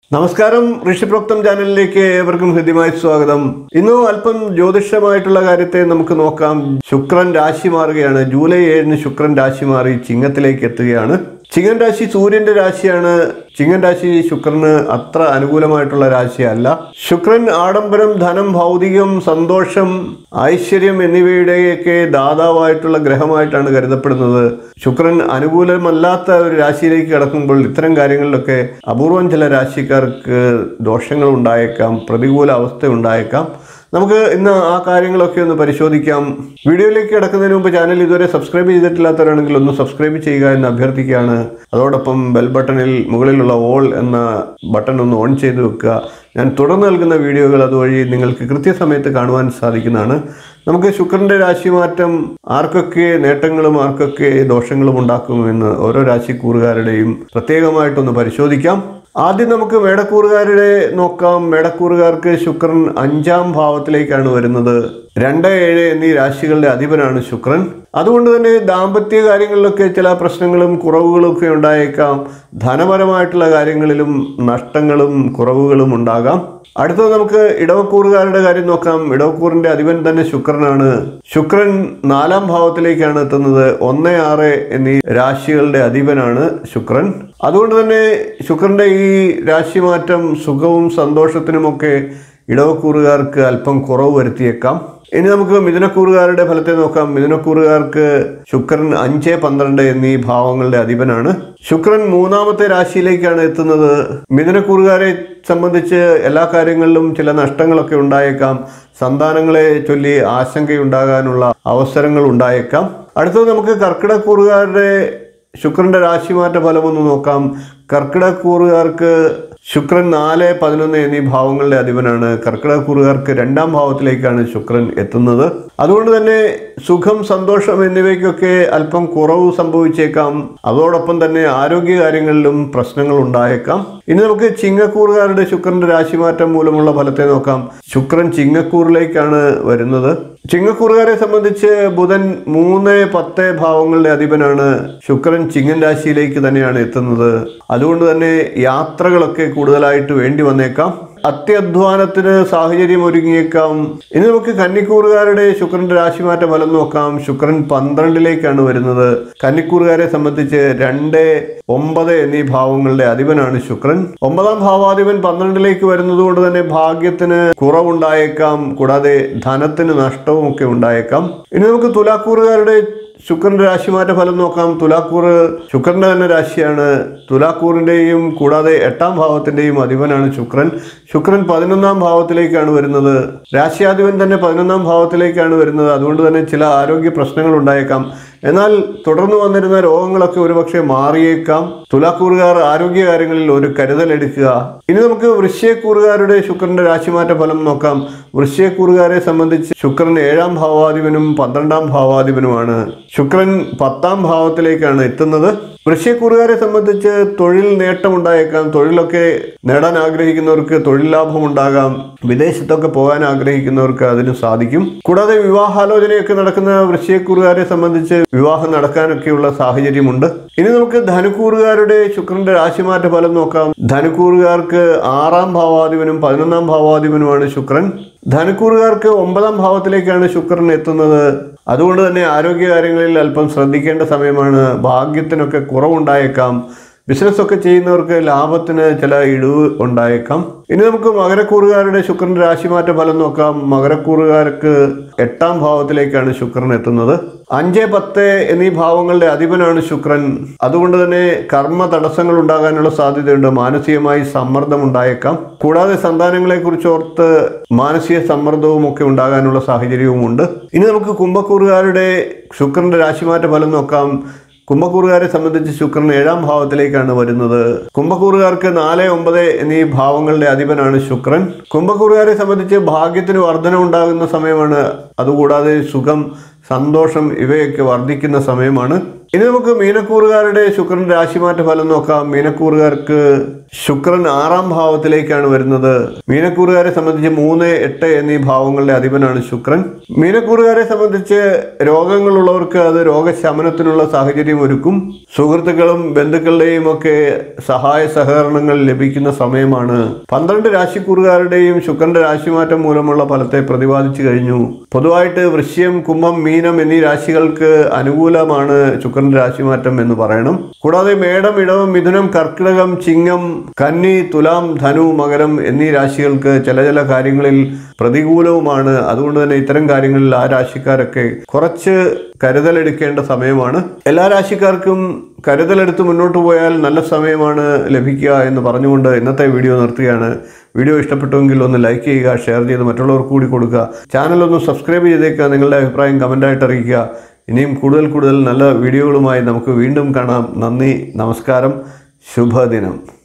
നമസ്കാരം ഋഷിപ്രോക്തം ചാനലിലേക്ക് ഏവർക്കും ഹൃദ്യമായ സ്വാഗതം ഇന്ന് അല്പം ജ്യോതിഷമായിട്ടുള്ള കാര്യത്തെ നമുക്ക് നോക്കാം ശുക്രൻ രാശി മാറുകയാണ് ജൂലൈ ഏഴിന് ശുക്രൻ രാശി മാറി ചിങ്ങത്തിലേക്ക് എത്തുകയാണ് ചിങ്ങൻ രാശി സൂര്യന്റെ രാശിയാണ് ചിങ്ങൻ രാശി ശുക്രന് അത്ര അനുകൂലമായിട്ടുള്ള രാശിയല്ല ശുക്രൻ ആഡംബരം ധനം ഭൗതികം സന്തോഷം ഐശ്വര്യം എന്നിവയുടെയൊക്കെ ദാതാവായിട്ടുള്ള ഗ്രഹമായിട്ടാണ് കരുതപ്പെടുന്നത് ശുക്രൻ അനുകൂലമല്ലാത്ത ഒരു രാശിയിലേക്ക് കടക്കുമ്പോൾ ഇത്തരം കാര്യങ്ങളിലൊക്കെ അപൂർവം ചില രാശിക്കാർക്ക് ദോഷങ്ങൾ ഉണ്ടായേക്കാം പ്രതികൂല അവസ്ഥ ഉണ്ടായേക്കാം നമുക്ക് ഇന്ന് ആ കാര്യങ്ങളൊക്കെ ഒന്ന് പരിശോധിക്കാം വീഡിയോയിലേക്ക് കിടക്കുന്നതിന് മുമ്പ് ചാനൽ ഇതുവരെ സബ്സ്ക്രൈബ് ചെയ്തിട്ടില്ലാത്തവരാണെങ്കിൽ ഒന്ന് സബ്സ്ക്രൈബ് ചെയ്യുക എന്ന് അഭ്യർത്ഥിക്കുകയാണ് അതോടൊപ്പം ബെൽ ബട്ടണിൽ മുകളിലുള്ള ഓൾ എന്ന ബട്ടൺ ഒന്ന് ഓൺ ചെയ്ത് വെക്കുക ഞാൻ തുടർന്ന് നൽകുന്ന വീഡിയോകൾ അതുവഴി നിങ്ങൾക്ക് കൃത്യസമയത്ത് കാണുവാൻ സാധിക്കുന്നതാണ് നമുക്ക് ശുക്രന്റെ രാശിമാറ്റം ആർക്കൊക്കെ നേട്ടങ്ങളും ആർക്കൊക്കെ ദോഷങ്ങളും ഉണ്ടാക്കുമെന്ന് ഓരോ രാശിക്കൂറുകാരുടെയും പ്രത്യേകമായിട്ടൊന്ന് പരിശോധിക്കാം ആദ്യം നമുക്ക് മേടക്കൂറുകാരുടെ നോക്കാം മേടക്കൂറുകാർക്ക് ശുക്രൻ അഞ്ചാം ഭാവത്തിലേക്കാണ് വരുന്നത് രണ്ട് ഏഴ് എന്നീ രാശികളുടെ അധിപനാണ് ശുക്രൻ അതുകൊണ്ട് തന്നെ ദാമ്പത്യ കാര്യങ്ങളിലൊക്കെ ചില പ്രശ്നങ്ങളും കുറവുകളും ഒക്കെ ഉണ്ടായേക്കാം ധനപരമായിട്ടുള്ള കാര്യങ്ങളിലും നഷ്ടങ്ങളും കുറവുകളും ഉണ്ടാകാം അടുത്തത് നമുക്ക് ഇടവക്കൂറുകാരുടെ കാര്യം നോക്കാം ഇടവക്കൂറിന്റെ അധിപൻ തന്നെ ശുക്രനാണ് ശുക്രൻ നാലാം ഭാവത്തിലേക്കാണ് എത്തുന്നത് ഒന്ന് ആറ് എന്നീ രാശികളുടെ അധിപനാണ് ശുക്രൻ അതുകൊണ്ട് തന്നെ ശുക്രന്റെ ഈ രാശിമാറ്റം സുഖവും സന്തോഷത്തിനുമൊക്കെ ഇടവക്കൂറുകാർക്ക് അല്പം കുറവ് വരുത്തിയേക്കാം ഇനി നമുക്ക് മിഥുനക്കൂറുകാരുടെ ഫലത്തെ നോക്കാം മിഥുനക്കൂറുകാർക്ക് ശുക്രൻ അഞ്ച് പന്ത്രണ്ട് എന്നീ ഭാവങ്ങളുടെ അധിപനാണ് ശുക്രൻ മൂന്നാമത്തെ രാശിയിലേക്കാണ് എത്തുന്നത് മിഥുനക്കൂറുകാരെ സംബന്ധിച്ച് എല്ലാ കാര്യങ്ങളിലും ചില നഷ്ടങ്ങളൊക്കെ ഉണ്ടായേക്കാം സന്താനങ്ങളെ ചൊല്ലി ആശങ്കയുണ്ടാകാനുള്ള അവസരങ്ങൾ ഉണ്ടായേക്കാം അടുത്തത് നമുക്ക് കർക്കിടക്കൂറുകാരുടെ ശുക്രന്റെ രാശിമാറ്റ ഫലമൊന്ന് നോക്കാം കർക്കിടക്കൂറുകാർക്ക് ശുക്രൻ നാല് പതിനൊന്ന് എന്നീ ഭാവങ്ങളുടെ അധിപനാണ് കർക്കിടക്കൂറുകാർക്ക് രണ്ടാം ഭാവത്തിലേക്കാണ് ശുക്രൻ എത്തുന്നത് അതുകൊണ്ട് തന്നെ സുഖം സന്തോഷം എന്നിവയ്ക്കൊക്കെ അല്പം കുറവ് സംഭവിച്ചേക്കാം അതോടൊപ്പം തന്നെ ആരോഗ്യ കാര്യങ്ങളിലും പ്രശ്നങ്ങൾ ഉണ്ടായേക്കാം ഇനി നമുക്ക് ചിങ്ങക്കൂറുകാരുടെ ശുക്രന്റെ രാശിമാറ്റം മൂലമുള്ള ഫലത്തെ നോക്കാം ശുക്രൻ ചിങ്ങക്കൂറിലേക്കാണ് വരുന്നത് ചിങ്ങക്കൂറുകാരെ സംബന്ധിച്ച് ബുധൻ മൂന്ന് പത്ത് ഭാവങ്ങളുടെ അധിപനാണ് ശുക്രൻ ചിങ്ങൻ രാശിയിലേക്ക് തന്നെയാണ് എത്തുന്നത് അതുകൊണ്ട് തന്നെ യാത്രകളൊക്കെ കൂടുതലായിട്ട് വേണ്ടി വന്നേക്കാം അത്യധ്വാനത്തിന് സാഹചര്യം ഒരുങ്ങിയേക്കാം ഇനി നമുക്ക് കന്നിക്കൂറുകാരുടെ ശുക്രന്റെ രാശിമാറ്റ ഫലം നോക്കാം ശുക്രൻ പന്ത്രണ്ടിലേക്കാണ് വരുന്നത് കന്നിക്കൂറുകാരെ സംബന്ധിച്ച് രണ്ട് ഒമ്പത് എന്നീ ഭാവങ്ങളുടെ അധിപനാണ് ശുക്രൻ ഒമ്പതാം ഭാവാധിപൻ പന്ത്രണ്ടിലേക്ക് വരുന്നത് കൊണ്ട് തന്നെ ഭാഗ്യത്തിന് കുറവുണ്ടായേക്കാം കൂടാതെ ധനത്തിന് നഷ്ടവും ഒക്കെ ഉണ്ടായേക്കാം ഇനി നമുക്ക് തുലാക്കൂറുകാരുടെ ശുക്രന്റെ രാശിമാറ്റ ഫലം നോക്കാം തുലാക്കൂറ് ശുക്രന്റെ തന്നെ രാശിയാണ് തുലാക്കൂറിന്റെയും കൂടാതെ എട്ടാം ഭാവത്തിന്റെയും അധിപനാണ് ശുക്രൻ ശുക്രൻ പതിനൊന്നാം ഭാവത്തിലേക്കാണ് വരുന്നത് രാശിയാധിപൻ തന്നെ പതിനൊന്നാം ഭാവത്തിലേക്കാണ് വരുന്നത് അതുകൊണ്ട് തന്നെ ചില ആരോഗ്യ പ്രശ്നങ്ങൾ ഉണ്ടായേക്കാം എന്നാൽ തുടർന്ന് വന്നിരുന്ന രോഗങ്ങളൊക്കെ ഒരുപക്ഷെ മാറിയേക്കാം തുലാക്കൂറുകാർ ആരോഗ്യ കാര്യങ്ങളിൽ ഒരു കരുതൽ എടുക്കുക ഇനി നമുക്ക് വൃശ്യക്കൂറുകാരുടെ ശുക്രന്റെ രാശിമാറ്റ ഫലം നോക്കാം വൃശ്യക്കൂറുകാരെ സംബന്ധിച്ച് ശുക്രൻ ഏഴാം ഭാവാധിപനും പന്ത്രണ്ടാം ഭാവാധിപനുമാണ് ശുക്രൻ പത്താം ഭാവത്തിലേക്കാണ് എത്തുന്നത് വൃശ്യക്കൂറുകാരെ സംബന്ധിച്ച് തൊഴിൽ നേട്ടമുണ്ടായേക്കാം തൊഴിലൊക്കെ നേടാൻ ആഗ്രഹിക്കുന്നവർക്ക് തൊഴിൽ ലാഭം ഉണ്ടാകാം വിദേശത്തൊക്കെ പോകാൻ ആഗ്രഹിക്കുന്നവർക്ക് അതിന് സാധിക്കും കൂടാതെ വിവാഹാലോചനയൊക്കെ നടക്കുന്ന വൃശ്യക്കൂറുകാരെ സംബന്ധിച്ച് വിവാഹം നടക്കാനൊക്കെയുള്ള സാഹചര്യമുണ്ട് ഇനി നമുക്ക് ധനുക്കൂറുകാരുടെ ശുക്രന്റെ രാശിമാറ്റ ഫലം നോക്കാം ധനുക്കൂറുകാർക്ക് ആറാം ഭാവാധിപനും പതിനൊന്നാം ഭാവാധിപനുമാണ് ശുക്രൻ ധനുക്കൂറുകാർക്ക് ഒമ്പതാം ഭാവത്തിലേക്കാണ് ശുക്രൻ എത്തുന്നത് അതുകൊണ്ട് തന്നെ ആരോഗ്യ കാര്യങ്ങളിൽ അല്പം ശ്രദ്ധിക്കേണ്ട സമയമാണ് ഭാഗ്യത്തിനൊക്കെ കുറവുണ്ടായേക്കാം ബിസിനസ് ഒക്കെ ചെയ്യുന്നവർക്ക് ലാഭത്തിന് ചില ഇടിവ് ഉണ്ടായേക്കാം ഇനി നമുക്ക് മകരക്കൂറുകാരുടെ ശുക്രന്റെ രാശിമാറ്റ ഫലം നോക്കാം മകരക്കൂറുകാർക്ക് എട്ടാം ഭാവത്തിലേക്കാണ് ശുക്രൻ എത്തുന്നത് അഞ്ച് പത്ത് എന്നീ ഭാവങ്ങളുടെ അധിപനാണ് ശുക്രൻ അതുകൊണ്ട് തന്നെ കർമ്മ തടസ്സങ്ങൾ ഉണ്ടാകാനുള്ള സാധ്യതയുണ്ട് മാനസികമായി സമ്മർദ്ദം ഉണ്ടായേക്കാം കൂടാതെ സന്താനങ്ങളെ കുറിച്ച് ഓർത്ത് മാനസിക സമ്മർദ്ദവും ഒക്കെ ഉണ്ടാകാനുള്ള സാഹചര്യവുമുണ്ട് ഇനി നമുക്ക് കുംഭക്കൂറുകാരുടെ ശുക്രന്റെ രാശിമാറ്റ ഫലം നോക്കാം കുംഭക്കൂറുകാരെ സംബന്ധിച്ച് ശുക്രൻ ഏഴാം ഭാവത്തിലേക്കാണ് വരുന്നത് കുംഭക്കൂറുകാർക്ക് നാല് ഒമ്പത് എന്നീ ഭാവങ്ങളുടെ അധിപനാണ് ശുക്രൻ കുംഭക്കൂറുകാരെ സംബന്ധിച്ച് ഭാഗ്യത്തിന് വർധന ഉണ്ടാകുന്ന സമയമാണ് അതുകൂടാതെ സുഖം സന്തോഷം ഇവയൊക്കെ വർദ്ധിക്കുന്ന സമയമാണ് ഇനി നമുക്ക് മീനക്കൂറുകാരുടെ ശുക്രൻ രാശിമാറ്റ ഫലം നോക്കാം മീനക്കൂറുകാർക്ക് ശുക്രൻ ആറാം ഭാവത്തിലേക്കാണ് വരുന്നത് മീനക്കൂറുകാരെ സംബന്ധിച്ച് മൂന്ന് എട്ട് എന്നീ ഭാവങ്ങളുടെ അധിപനാണ് ശുക്രൻ മീനക്കൂറുകാരെ സംബന്ധിച്ച് രോഗങ്ങളുള്ളവർക്ക് അത് രോഗശമനത്തിനുള്ള സാഹചര്യം ഒരുക്കും സുഹൃത്തുക്കളും ബന്ധുക്കളുടെയും ഒക്കെ സഹായ സഹകരണങ്ങൾ ലഭിക്കുന്ന സമയമാണ് പന്ത്രണ്ട് രാശിക്കൂറുകാരുടെയും ശുക്രന്റെ രാശിമാറ്റം മൂലമുള്ള ഫലത്തെ പ്രതിപാദിച്ചു കഴിഞ്ഞു പൊതുവായിട്ട് വൃശ്യം കുംഭം മീനം എന്നീ രാശികൾക്ക് അനുകൂലമാണ് ശുക്രന്റെ രാശിമാറ്റം എന്ന് പറയണം കൂടാതെ മേടം ഇടവം മിഥുനം കർക്കിടകം ചിങ്ങം കന്നി തുലാം ധനു മകരം എന്നീ രാശികൾക്ക് ചില ചില കാര്യങ്ങളിൽ പ്രതികൂലവുമാണ് അതുകൊണ്ട് തന്നെ ഇത്തരം കാര്യങ്ങളിൽ ആ രാശിക്കാരൊക്കെ കുറച്ച് കരുതലെടുക്കേണ്ട സമയമാണ് എല്ലാ രാശിക്കാർക്കും കരുതലെടുത്ത് മുന്നോട്ട് പോയാൽ നല്ല സമയമാണ് ലഭിക്കുക എന്ന് പറഞ്ഞുകൊണ്ട് ഇന്നത്തെ വീഡിയോ നിർത്തുകയാണ് വീഡിയോ ഇഷ്ടപ്പെട്ടുവെങ്കിൽ ഒന്ന് ലൈക്ക് ചെയ്യുക ഷെയർ ചെയ്ത് മറ്റുള്ളവർക്ക് കൂടി കൊടുക്കുക ചാനൽ ഒന്ന് സബ്സ്ക്രൈബ് ചെയ്തേക്കുക നിങ്ങളുടെ അഭിപ്രായം കമൻ്റായിട്ട് അറിയിക്കുക ഇനിയും കൂടുതൽ കൂടുതൽ നല്ല വീഡിയോകളുമായി നമുക്ക് വീണ്ടും കാണാം നന്ദി നമസ്കാരം ശുഭദിനം